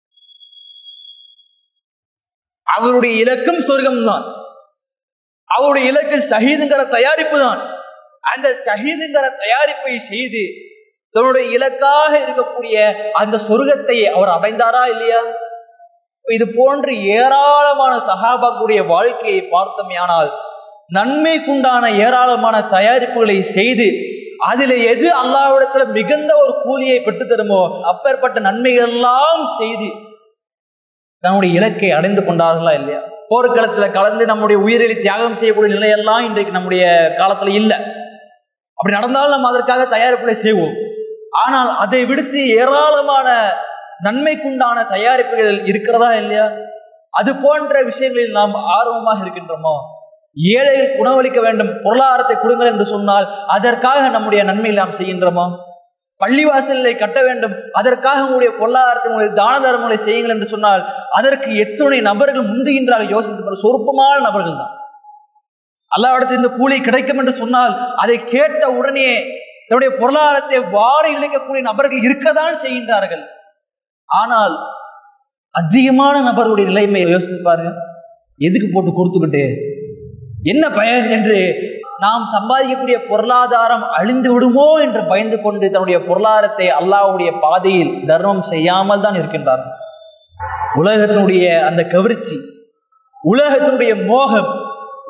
அவருடைய இலக்கும் சொர்க்கம் தான் அவருடைய இலக்கு ஷஹீதுங்கிற தயாரிப்பு தான் அந்த ஷஹீதுங்கிற தயாரிப்பை செய்து தன்னுடைய இலக்காக இருக்கக்கூடிய அந்த சொர்க்கத்தை அவர் அடைந்தாரா இல்லையா இது போன்று ஏராளமான சகாபாக்குடைய வாழ்க்கையை பார்த்தோமையானால் நன்மைக்குண்டான ஏராளமான தயாரிப்புகளை செய்து அதில் எது அல்லாவிடத்துல மிகுந்த ஒரு கூலியை பெற்று தருமோ அப்பேற்பட்ட நன்மைகள் எல்லாம் செய்து தன்னுடைய இலக்கை அடைந்து கொண்டார்களா இல்லையா போர்க்களத்துல கலந்து நம்முடைய உயிரிலை தியாகம் செய்யக்கூடிய நிலையெல்லாம் இன்றைக்கு நம்முடைய காலத்துல இல்லை அப்படி நடந்தாலும் நம்ம அதற்காக தயாரிப்புகளை செய்வோம் ஆனால் அதை விடுத்து ஏராளமான நன்மைக்குண்டான தயாரிப்புகள் இருக்கிறதா இல்லையா அது போன்ற விஷயங்களில் நாம் ஆர்வமாக இருக்கின்றோமோ ஏழைகள் உணவளிக்க வேண்டும் பொருளாதாரத்தை கொடுங்கள் என்று சொன்னால் அதற்காக நம்முடைய நன்மையை நாம் செய்கின்றோமோ பள்ளிவாசலை கட்ட வேண்டும் அதற்காக உங்களுடைய பொருளாதாரத்தை உங்களுடைய தான தர்மங்களை செய்யுங்கள் என்று சொன்னால் அதற்கு எத்தனை நபர்கள் முந்துகின்றார்கள் யோசித்து சொற்பமான நபர்கள் தான் அல்லாவிடத்தில் இந்த கூலி கிடைக்கும் என்று சொன்னால் அதை கேட்ட உடனே தன்னுடைய பொருளாதாரத்தை வாரி இழைக்கக்கூடிய நபர்கள் இருக்கத்தான் செய்கின்றார்கள் ஆனால் அதிகமான நபர்களுடைய நிலைமையை யோசித்து பாருங்க எதுக்கு போட்டு கொடுத்துக்கிட்டு என்ன பயன் என்று நாம் சம்பாதிக்கக்கூடிய பொருளாதாரம் அழிந்து விடுமோ என்று பயந்து கொண்டு தன்னுடைய பொருளாதாரத்தை அல்லாவுடைய பாதையில் தர்மம் செய்யாமல் தான் இருக்கின்றார்கள் உலகத்தினுடைய அந்த கவர்ச்சி உலகத்தினுடைய மோகம்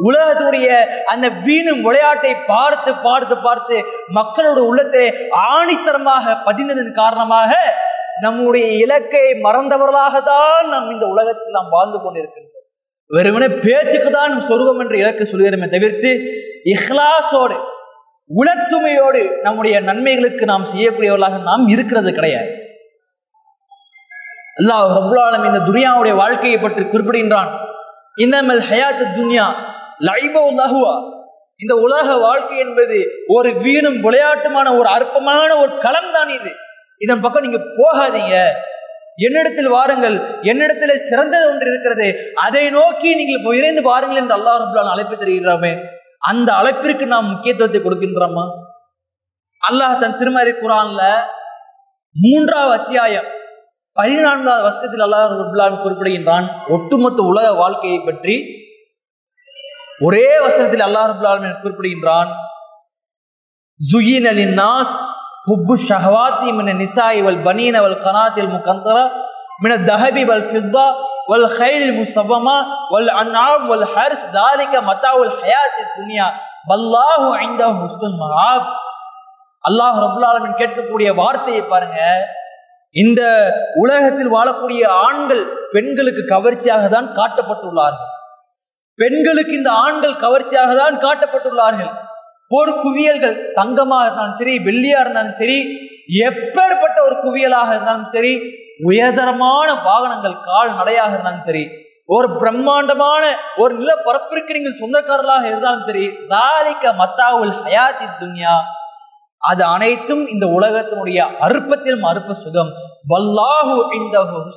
உலகத்துடைய அந்த வீணும் விளையாட்டை பார்த்து பார்த்து பார்த்து மக்களோட உள்ளத்தை ஆணித்தரமாக பதிந்ததன் காரணமாக நம்முடைய இலக்கை மறந்தவர்களாக தான் நாம் இந்த உலகத்தில் நாம் வாழ்ந்து கொண்டிருக்கின்றோம் வெறுமனே பேச்சுக்கு தான் சொருகம் என்ற இலக்கு சொல்கிறோமே தவிர்த்து இஹ்லாசோடு உளத்துமையோடு நம்முடைய நன்மைகளுக்கு நாம் செய்யக்கூடியவர்களாக நாம் இருக்கிறது கிடையாது அல்லாஹ் ரபுல்லாலம் இந்த துனியாவுடைய வாழ்க்கையை பற்றி குறிப்பிடுகின்றான் இன்னமல் ஹயாத் துன்யா லைபோ லஹுவா இந்த உலக வாழ்க்கை என்பது ஒரு வீணும் விளையாட்டுமான ஒரு அற்பமான ஒரு களம் தான் இது இதன் பக்கம் நீங்க போகாதீங்க என்னிடத்தில் வாருங்கள் என்னிடத்தில் சிறந்தது ஒன்று இருக்கிறது அதை நோக்கி நீங்கள் விரைந்து வாருங்கள் என்று அல்லாஹ் ரபுல்லான் அழைப்பு தருகிறாமே அந்த அழைப்பிற்கு நாம் முக்கியத்துவத்தை கொடுக்கின்றோமா அல்லாஹ் தன் திருமறை குரான்ல மூன்றாவது அத்தியாயம் பதினான்காவது வருஷத்தில் அல்லாஹ் ரபுல்லான் குறிப்பிடுகின்றான் ஒட்டுமொத்த உலக வாழ்க்கையை பற்றி ஒரே வசனத்தில் அல்லாஹ் ரபுல்லான் குறிப்பிடுகின்றான் ஜுயின் அலின் நாஸ் ஹுப்பு ஷஹவாத்தி மின நிசாய் வல் பனீன வல் கனாத்தில் முகந்தரா மின தஹபி வல் ஃபித்தா வல் ஹைல் முசவமா வல் அன்ஆம் வல் ஹர்ஸ் தாலிக மத்தாவுல் ஹயாத்தி துனியா வல்லாஹு ஐந்தஹு ஹுஸ்னுல் மஆப் அல்லாஹ் ரபுல் ஆலமின் கேட்கக்கூடிய வார்த்தையை பாருங்க இந்த உலகத்தில் வாழக்கூடிய ஆண்கள் பெண்களுக்கு கவர்ச்சியாக தான் காட்டப்பட்டுள்ளார்கள் பெண்களுக்கு இந்த ஆண்கள் கவர்ச்சியாக தான் காட்டப்பட்டுள்ளார்கள் போர் குவியல்கள் தங்கமாக இருந்தாலும் சரி வெள்ளியா இருந்தாலும் சரி எப்பேற்பட்ட ஒரு குவியலாக இருந்தாலும் சரி உயர்தரமான வாகனங்கள் கால் நடையாக இருந்தாலும் சரி ஒரு பிரம்மாண்டமான ஒரு நிலப்பரப்பிற்கு நீங்கள் சொந்தக்காரர்களாக இருந்தாலும் சரி தாலிக்க மத்தாவுல் ஹயாத்தி துன்யா அது அனைத்தும் இந்த உலகத்தினுடைய அற்பத்திலும் அற்ப சுகம் வல்லாஹு இந்த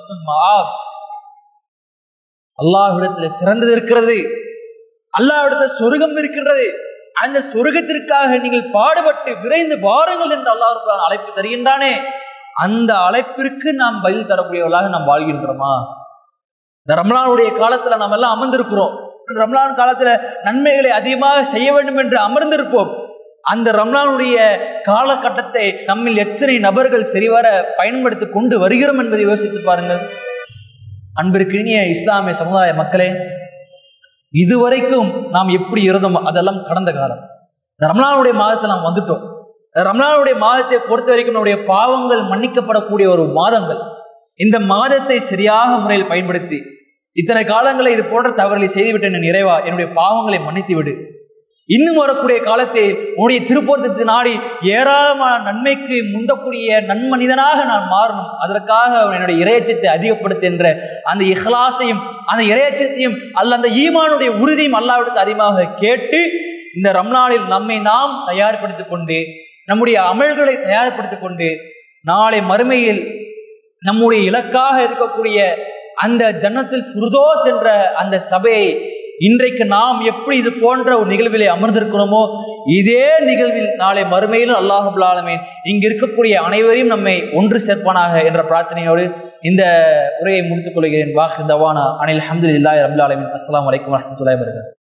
அல்லாஹ்விடத்துல சிறந்தது இருக்கிறது அல்லாஹ்விடத்துல சொருகம் இருக்கின்றது அந்த சொருகத்திற்காக நீங்கள் பாடுபட்டு விரைந்து வாருங்கள் என்று அல்லாஹ் அழைப்பு தருகின்றானே அந்த அழைப்பிற்கு நாம் பதில் தரக்கூடியவர்களாக நாம் வாழ்கின்றோமா இந்த ரம்லானுடைய காலத்துல நாம் எல்லாம் அமர்ந்திருக்கிறோம் ரம்லான் காலத்துல நன்மைகளை அதிகமாக செய்ய வேண்டும் என்று அமர்ந்திருப்போம் அந்த ரம்லானுடைய காலகட்டத்தை நம்மில் எத்தனை நபர்கள் சரிவர பயன்படுத்தி கொண்டு வருகிறோம் என்பதை யோசித்து பாருங்கள் அன்பிற்கினிய இஸ்லாமிய சமுதாய மக்களே இதுவரைக்கும் நாம் எப்படி இருந்தோம் அதெல்லாம் கடந்த காலம் ரம்லானுடைய மாதத்தை நாம் வந்துட்டோம் ரம்லானுடைய மாதத்தை பொறுத்த வரைக்கும் நம்முடைய பாவங்கள் மன்னிக்கப்படக்கூடிய ஒரு மாதங்கள் இந்த மாதத்தை சரியாக முறையில் பயன்படுத்தி இத்தனை காலங்களை இது போன்ற தவறுகளை செய்துவிட்டேன் நிறைவா என்னுடைய பாவங்களை மன்னித்து விடு இன்னும் வரக்கூடிய காலத்தில் உன்னுடைய திருப்பொருத்தத்தை நாடி ஏராளமான நன்மைக்கு முந்தக்கூடிய நன்மனிதனாக நான் மாறணும் அதற்காக என்னுடைய இறையச்சத்தை அதிகப்படுத்த என்ற அந்த இஹ்லாசையும் அந்த இறையச்சத்தையும் அல்ல அந்த ஈமானுடைய உறுதியும் அல்லாவிடத்து அதிகமாக கேட்டு இந்த ரம்லானில் நம்மை நாம் தயார்படுத்திக் கொண்டு நம்முடைய அமல்களை தயார்படுத்திக் கொண்டு நாளை மறுமையில் நம்முடைய இலக்காக இருக்கக்கூடிய அந்த ஜன்னத்தில் சுருதோஸ் என்ற அந்த சபையை இன்றைக்கு நாம் எப்படி இது போன்ற ஒரு நிகழ்விலே அமர்ந்திருக்கிறோமோ இதே நிகழ்வில் நாளை மறுமையிலும் அல்லாஹுல்லாலமேன் இங்கு இருக்கக்கூடிய அனைவரையும் நம்மை ஒன்று சேர்ப்பானாக என்ற பிரார்த்தனையோடு இந்த உரையை முடித்துக் கொள்கிறேன் வாஹ் தவானா அனில் அஹமதுல்லாய் ரபுல்லாலமின் அஸ்லாம் வலைக்கம் வரமத்துல்லாய் வருகிறது